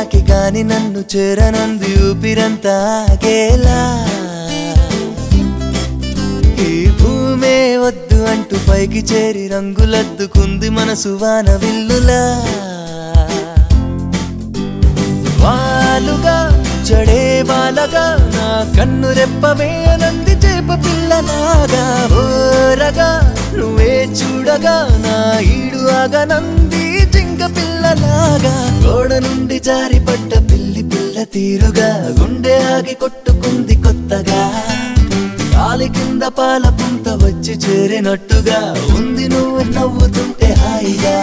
తాకి గాని నన్ను చేరనంది ఊపిరంతా ఆగేలా ఈ భూమే వద్దు అంటూ పైకి చేరి రంగులద్దుకుంది మనసు వాన విల్లులా వాలుగా చడే వాలగా నా కన్ను రెప్పవే నంది చేప పిల్లలాగా ఓరగా నువ్వే చూడగా నా ఈడు ఆగా నంది జింక పిల్లలాగా గోడ నుండి జారి పడ్డ పిల్లి పిల్ల తీరుగా గుండె ఆగి కొట్టుకుంది కొత్తగా కాలి కింద పాల పుంత వచ్చి చేరినట్టుగా ఉంది నువ్వు నవ్వుతుంటే హాయిగా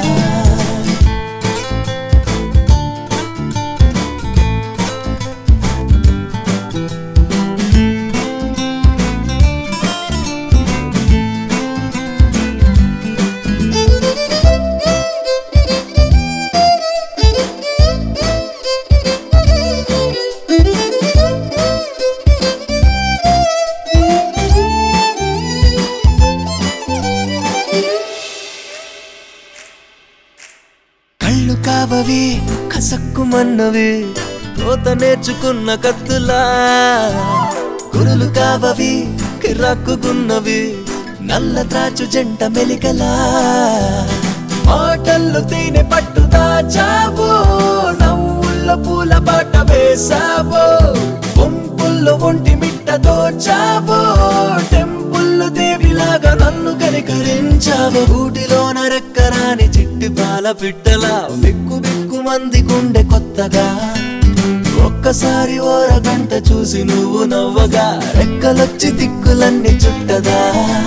కళ్ళు కావవి కసక్కుమన్నవి కోత నేర్చుకున్న కత్తులా గురులు కావవి కిరాక్కున్నవి నల్ల త్రాచు జంట మెలికలా మాటల్లో తేనె పట్టు దాచావు నవ్వుల్లో పూల బాట వేసావు గుంపుల్లో ఒంటి మిట్ట దోచావు టెంపుల్లో దేవిలాగా నన్ను కనికరించావు గూటిలోన రెక్కరాని చిట్టి పాల పిట్టలా బిక్కు బిక్కు మంది గుండె కొత్తగా ఒక్కసారి ఓరగంట చూసి నువ్వు నవ్వగా రెక్కలొచ్చి దిక్కులన్నీ చుట్టదా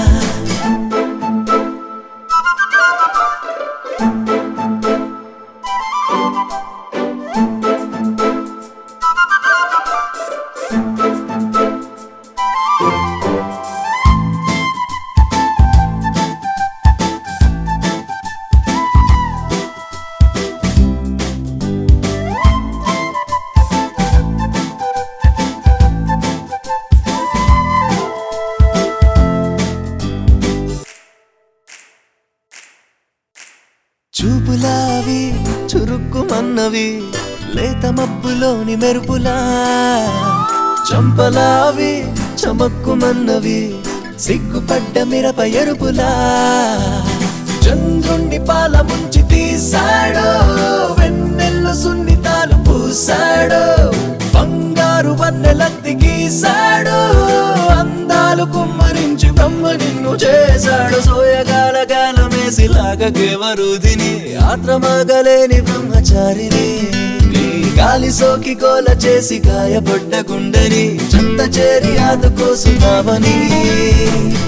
చూపులావి చురుక్కుమన్నవి లేత మబ్బులోని మెరుపులా చంపలావి చమక్కుమన్నవి సిగ్గుపడ్డ మిరప ఎరుపులా చంద్రుణ్ణి పాల ముంచి తీసాడు వెన్నెల్లు సున్నితాలు పూసాడు బంగారు వన్నెలత్తి గీసాడు అందాలు కుమ్మరించి బ్రహ్మ నిన్ను చేశాడు సోయగాల గాలమేసి లాగకేవరుదిని ఆత్రమాగలేని బ్రహ్మచారిని నీ గాలి సోకి గోల చేసి గాయపడ్డ గుండెని చెంత చేరి ఆదుకోసున్నావని